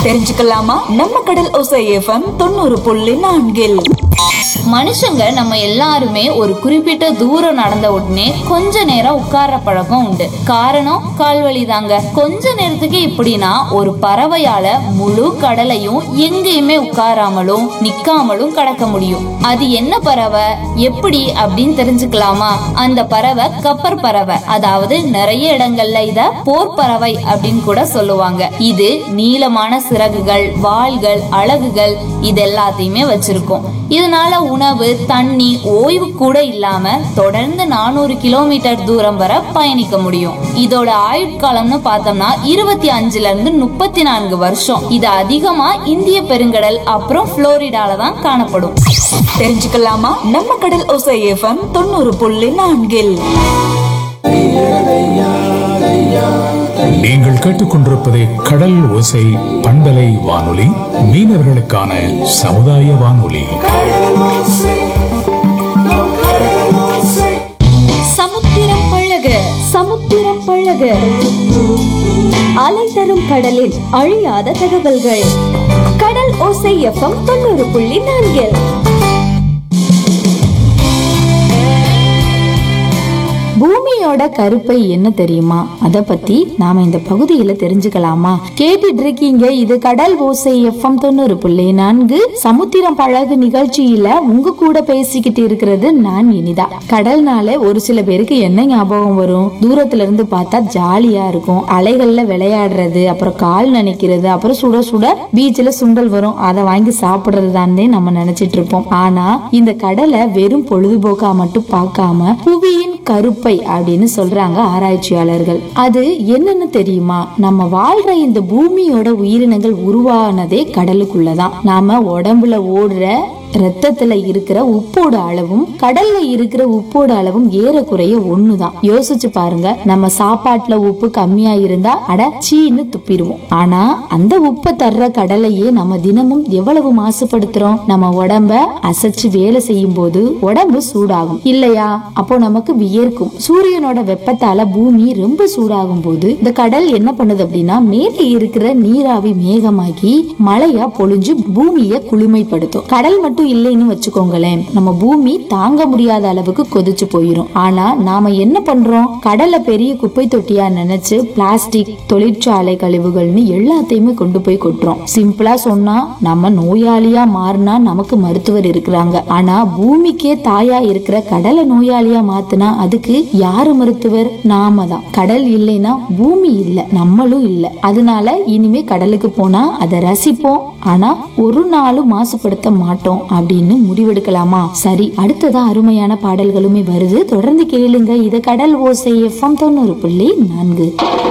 தெரிஞ்சுக்கலாமா நம்ம கடல் ஒசை எஃப்எம் தொண்ணூறு புள்ளி நான்கில் மனுஷங்க நம்ம எல்லாருமே ஒரு குறிப்பிட்ட தூரம் நடந்த உடனே கொஞ்ச நேரம் உட்கார்ற பழக்கம் உண்டு காரணம் கால்வலி தாங்க கொஞ்ச நேரத்துக்கு இப்படின்னா ஒரு பறவையால முழு கடலையும் எங்கேயுமே உட்காராமலும் நிக்காமலும் கடக்க முடியும் அது என்ன பறவை எப்படி அப்படின்னு தெரிஞ்சுக்கலாமா அந்த பறவை கப்பர் பறவை அதாவது நிறைய இடங்கள்ல இத போர் பறவை அப்படின்னு கூட சொல்லுவாங்க இது நீளமான சிறகுகள் வாள்கள் அலகுகள் இது எல்லாத்தையுமே வச்சிருக்கும் இதனால உணவு தண்ணி ஓய்வு கூட இல்லாம தொடர்ந்து நானூறு கிலோமீட்டர் தூரம் வரை பயணிக்க முடியும் இதோட ஆயுட்காலம்னு பார்த்தோம்னா இருபத்தி அஞ்சுல இருந்து முப்பத்தி நான்கு வருஷம் இது அதிகமா இந்திய பெருங்கடல் அப்புறம் புளோரிடால தான் காணப்படும் தெரிஞ்சுக்கலாமா நம்ம கடல் ஒசை எஃப்எம் தொண்ணூறு புள்ளி நான்கில் நீங்கள் கேட்டுக்கொண்டிருப்பது கடல் ஓசை பண்பலை வானொலி மீனவர்களுக்கான சமுதாய வானொலி சமுத்திரம் பழக சமுத்திரம் பழக அலை தரும் கடலில் அழியாத தகவல்கள் கடல் ஓசை எஃப்எம் தொண்ணூறு புள்ளி நான்கில் பூமியோட கருப்பை என்ன தெரியுமா அத பத்தி நாம இந்த பகுதியில தெரிஞ்சுக்கலாமா கேட்டுட்டு இருக்கீங்க இது கடல் ஓசை எஃப்எம் தொண்ணூறு புள்ளி நான்கு சமுத்திரம் பழகு நிகழ்ச்சியில உங்க கூட பேசிக்கிட்டு இருக்கிறது நான் இனிதா கடல்னால ஒரு சில பேருக்கு என்ன ஞாபகம் வரும் தூரத்துல இருந்து பார்த்தா ஜாலியா இருக்கும் அலைகள்ல விளையாடுறது அப்புறம் கால் நனைக்கிறது அப்புறம் சுட சுட பீச்ல சுண்டல் வரும் அதை வாங்கி சாப்பிடுறது தானே நம்ம நினைச்சிட்டு இருப்போம் ஆனா இந்த கடலை வெறும் பொழுதுபோக்கா மட்டும் பார்க்காம புவியின் கருப்பை அப்படின்னு சொல்றாங்க ஆராய்ச்சியாளர்கள் அது என்னன்னு தெரியுமா நம்ம வாழ்ற இந்த பூமியோட உயிரினங்கள் உருவானதே கடலுக்குள்ளதான் நாம உடம்புல ஓடுற ரத்தத்துல இருக்கிற உப்போட அளவும் கடல்ல இருக்கிற உப்போட அளவும் ஏறக்குறைய ஒண்ணுதான் யோசிச்சு பாருங்க நம்ம சாப்பாட்டுல உப்பு கம்மியா இருந்தா அட சீன்னு துப்பிடுவோம் ஆனா அந்த உப்பை தர்ற கடலையே நம்ம தினமும் எவ்வளவு மாசுபடுத்துறோம் நம்ம உடம்ப அசைச்சு வேலை செய்யும் போது உடம்பு சூடாகும் இல்லையா அப்போ நமக்கு வியர்க்கும் சூரியனோட வெப்பத்தால பூமி ரொம்ப சூடாகும் போது இந்த கடல் என்ன பண்ணுது அப்படின்னா மேலே இருக்கிற நீராவி மேகமாகி மழையா பொழிஞ்சு பூமியை குளுமைப்படுத்தும் கடல் மட்டும் இல்லைன்னு வச்சுக்கோங்களேன் நம்ம பூமி தாங்க முடியாத அளவுக்கு கொதிச்சு போயிரும் ஆனா நாம என்ன பண்றோம் கடல்ல பெரிய குப்பை தொட்டியா நினைச்சு பிளாஸ்டிக் தொழிற்சாலை கழிவுகள்னு எல்லாத்தையுமே கொண்டு போய் கொட்டுறோம் சிம்பிளா சொன்னா நம்ம நோயாளியா மாறினா நமக்கு மருத்துவர் இருக்கிறாங்க ஆனா பூமிக்கே தாயா இருக்கிற கடலை நோயாளியா மாத்துனா அதுக்கு யாரு மருத்துவர் நாம தான் கடல் இல்லைன்னா பூமி இல்ல நம்மளும் இல்ல அதனால இனிமே கடலுக்கு போனா அதை ரசிப்போம் ஆனா ஒரு நாளும் மாசுபடுத்த மாட்டோம் அப்படின்னு முடிவெடுக்கலாமா சரி அடுத்ததா அருமையான பாடல்களுமே வருது தொடர்ந்து கேளுங்க இது கடல் ஓசை எஃப்எம் தொண்ணூறு புள்ளி நான்கு